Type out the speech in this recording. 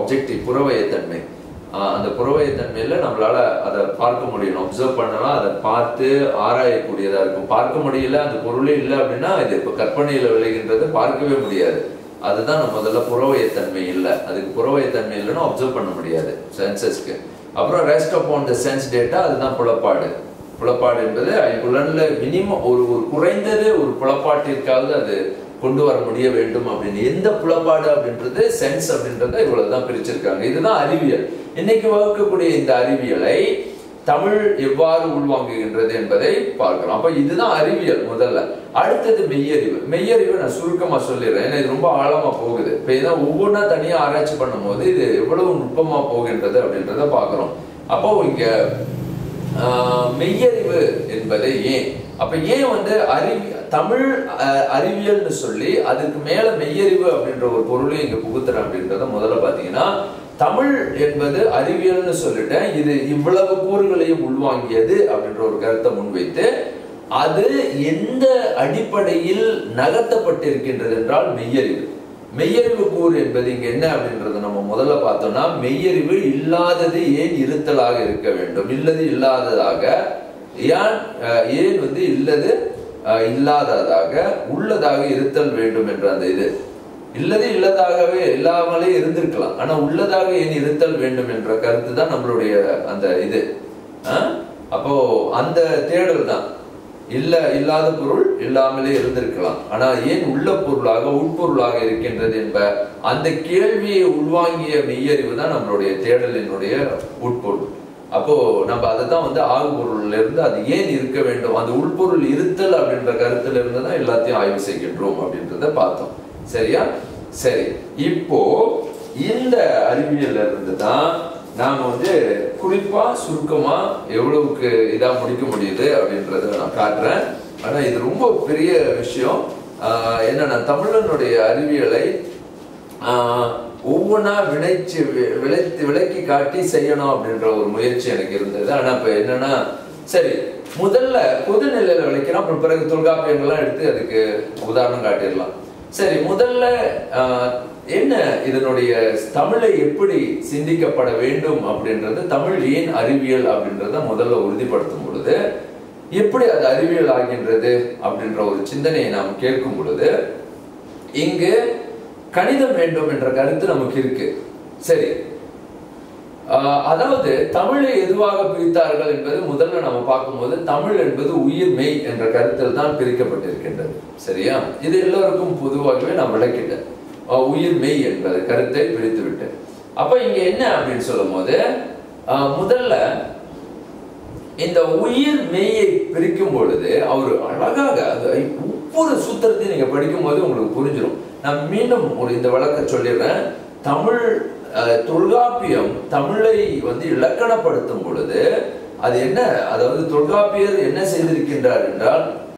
Objective புறவயத்தன்மை ஆஹ் அந்த புறவயத்தன்மையில நம்மளால அதை பார்க்க முடியணும் அப்சர்வ் பண்ணலாம் அதை பார்த்து ஆராயக்கூடியதா இருக்கும் பார்க்க முடியல அந்த பொருளே இல்லை அப்படின்னா இது இப்ப கற்பனையில விளைகின்றது பார்க்கவே முடியாது அதுதான் நம்ம முதல்ல புறவயத்தன்மை இல்லை அதுக்கு புறவயத்தன்மை இல்லைன்னா அப்சர்வ் பண்ண முடியாது சென்சஸ்க்கு அப்புறம் ரெஸ்ட் அப்பான் த சென்ஸ் டேட்டா அதுதான் புலப்பாடு புலப்பாடு என்பது ஐம்புலன்ல மினிமம் ஒரு ஒரு குறைந்தது ஒரு புலப்பாட்டிற்காவது அது கொண்டு வர முடிய வேண்டும் அப்படின்னு எந்த புலப்பாடு அப்படின்றது சென்ஸ் அப்படின்றத இவ்வளவுதான் பிரிச்சிருக்காங்க இதுதான் அறிவியல் இன்னைக்கு வகுக்கக்கூடிய இந்த அறிவியலை தமிழ் எவ்வாறு உள்வாங்குகின்றது என்பதை பார்க்கலாம் அப்ப இதுதான் அறிவியல் முதல்ல அடுத்தது மெய்யறிவு மெய்யறிவு நான் சுருக்கமா சொல்லிடுறேன் ஏன்னா இது ரொம்ப ஆழமா போகுது இப்ப இதான் ஒவ்வொன்றா தனியா ஆராய்ச்சி பண்ணும்போது இது எவ்வளவு நுட்பமா போகின்றது அப்படின்றத பார்க்கிறோம் அப்போ இங்க ஆஹ், மெய்யறிவு என்பது ஏன் அப்ப ஏன் வந்து அறிவி தமிழ் அஹ், அறிவியல்னு சொல்லி அதுக்கு மேல மெய்யறிவு அப்படின்ற ஒரு பொருளையும் இங்க புகுத்துறேன் அப்படின்றத முதல்ல பாத்தீங்கன்னா தமிழ் என்பது அறிவியல்னு சொல்லிட்டேன் இது இவ்வளவு கூறுகளையும் உள்வாங்கியது அப்படின்ற ஒரு கருத்தை முன்வைத்து அது எந்த அடிப்படையில் நகர்த்தப்பட்டிருக்கின்றது என்றால் மெய்யறிவு மெய்யறிவு கூறு என்பது இங்க என்ன அப்படின்றத நம்ம முதல்ல பார்த்தோம்னா மெய்யறிவு இல்லாதது ஏன் இருத்தலாக இருக்க வேண்டும் இல்லது இல்லாததாக ஏன் அஹ், ஏன் வந்து இல்லது அஹ், இல்லாததாக உள்ளதாக இருத்தல் வேண்டும் என்ற அந்த இது இல்லது இல்லதாகவே இல்லாமலே இருந்திருக்கலாம் ஆனா உள்ளதாக ஏன் இருத்தல் வேண்டும் என்ற கருத்து தான் நம்மளுடைய அந்த இது அஹ்? அப்போ அந்த தேடல் தான் இல்ல இல்லாத பொருள் இல்லாமலே இருந்திருக்கலாம் ஆனா ஏன் உள்ள பொருளாக உட்பொருளாக இருக்கின்றது என்ப அந்த கேள்வியை உள்வாங்கிய மெய்யறிவு தான் நம்மளுடைய தேடலினுடைய உட்பொருள் அப்போ நம்ம அதை தான் வந்து ஆகுபொருள்ல இருந்து அது ஏன் இருக்க வேண்டும் அந்த உள்பொருள் இருத்தல் அப்படின்ற கருத்துல இருந்து தான் எல்லாத்தையும் ஆய்வு செய்கின்றோம் அப்படின்றத பார்த்தோம் சரியா சரி இப்போ இந்த அறிவியல்ல இருந்து தான் நாம வந்து குறிப்பா சுருக்கமா எவ்வளவுக்கு இதா முடிக்க முடியுது அப்படின்றத நான் காட்டுறேன் ஆனா இது ரொம்ப பெரிய விஷயம் ஆஹ் என்னன்னா தமிழனுடைய அறிவியலை ஆஹ் ஒவ்வொன்றா விளைச்சு வி- விளைத்து விளக்கி காட்டி செய்யணும் அப்படின்ற ஒரு முயற்சி எனக்கு இருந்தது ஆனா இப்ப என்னன்னா சரி முதல்ல பொது நிலையில விளைக்கிறோம் அப்புறம் பிறகு தொல்காப்பியங்கள்லாம் எடுத்து அதுக்கு உதாரணம் காட்டிடலாம் சரி முதல்ல ஆஹ், என்ன இதனுடைய தமிழை எப்படி சிந்திக்கப்பட வேண்டும் அப்படின்றது தமிழ் ஏன் அறிவியல் அப்படின்றத முதல்ல உறுதிப்படுத்தும் பொழுது எப்படி அது அறிவியல் ஆகின்றது அப்படின்ற ஒரு சிந்தனையை நாம் கேட்கும் பொழுது இங்கு கணிதம் வேண்டும் என்ற கருத்து நமக்கு இருக்கு சரி ஆஹ் அதாவது தமிழை எதுவாக பிரித்தார்கள் என்பது முதல்ல நம்ம பார்க்கும்போது தமிழ் என்பது உயிர் மெய் என்ற கருத்தில் தான் பிரிக்கப்பட்டிருக்கின்றது சரியா இது எல்லோருக்கும் பொதுவாகவே நான் விளக்கிட்டேன் ஆஹ் உயிர் மெய் என்பது கருத்தை பிரித்து விட்டேன் அப்ப இங்க என்ன அப்படின்னு சொல்லும் போது ஆஹ் முதல்ல இந்த உயிர் மெய்யை பிரிக்கும் பொழுது அவர் அழகாக அது ஒவ்வொரு சூத்திரத்தையும் நீங்க படிக்கும் போது உங்களுக்கு புரிஞ்சிடும் நான் மீண்டும் ஒரு இந்த விளக்க சொல்லிடுறேன் தமிழ் அஹ், தொல்காப்பியம் தமிழை வந்து இலக்கணப்படுத்தும் பொழுது அது என்ன அதாவது தொல்காப்பியர் என்ன செய்திருக்கின்றார் என்றால்